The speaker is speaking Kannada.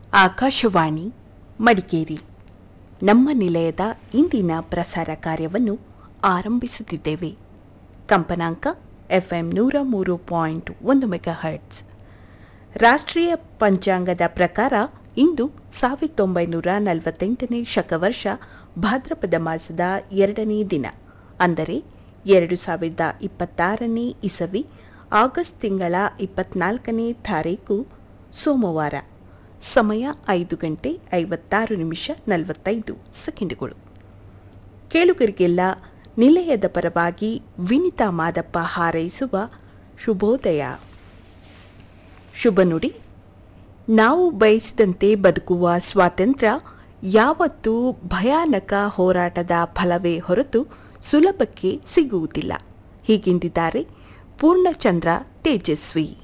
ಆಕಾಶವಾಣಿ ಮಡಿಕೇರಿ ನಮ್ಮ ನಿಲಯದ ಇಂದಿನ ಪ್ರಸಾರ ಕಾರ್ಯವನ್ನು ಆರಂಭಿಸುತ್ತಿದ್ದೇವೆ ಕಂಪನಾಂಕ ಎಫ್ಎಂ ನೂರ ಮೂರು ಪಾಯಿಂಟ್ ಒಂದು ಮೆಗಾ ಹರ್ಟ್ಸ್ ರಾಷ್ಟ್ರೀಯ ಪಂಚಾಂಗದ ಪ್ರಕಾರ ಇಂದು ಸಾವಿರದ ಒಂಬೈನೂರ ನಲವತ್ತೆಂಟನೇ ಶಕವರ್ಷ ಭಾದ್ರಪದ ಮಾಸದ ಎರಡನೇ ದಿನ ಅಂದರೆ ಎರಡು ಸಾವಿರದ ಇಪ್ಪತ್ತಾರನೇ ಇಸವಿ ಆಗಸ್ಟ್ ತಿಂಗಳ ಇಪ್ಪತ್ನಾಲ್ಕನೇ ತಾರೀಕು ಸೋಮವಾರ ಸಮಯ ಐದು ಗಂಟೆ ಐವತ್ತಾರು ನಿಮಿಷ ನಲವತ್ತೈದು ಸೆಕೆಂಡುಗಳು ಕೇಳುಗರಿಗೆಲ್ಲ ನಿಲಯದ ಪರವಾಗಿ ವಿನಿತಾ ಮಾದಪ್ಪ ಹಾರೈಸುವ ಶುಭೋದಯ ಶುಭ ನುಡಿ ನಾವು ಬಯಸಿದಂತೆ ಬದುಕುವ ಸ್ವಾತಂತ್ರ್ಯ ಯಾವತ್ತೂ ಭಯಾನಕ ಹೋರಾಟದ ಫಲವೇ ಹೊರತು ಸುಲಭಕ್ಕೆ ಸಿಗುವುದಿಲ್ಲ ಹೀಗೆಂದಿದ್ದಾರೆ ಪೂರ್ಣಚಂದ್ರ ತೇಜಸ್ವಿ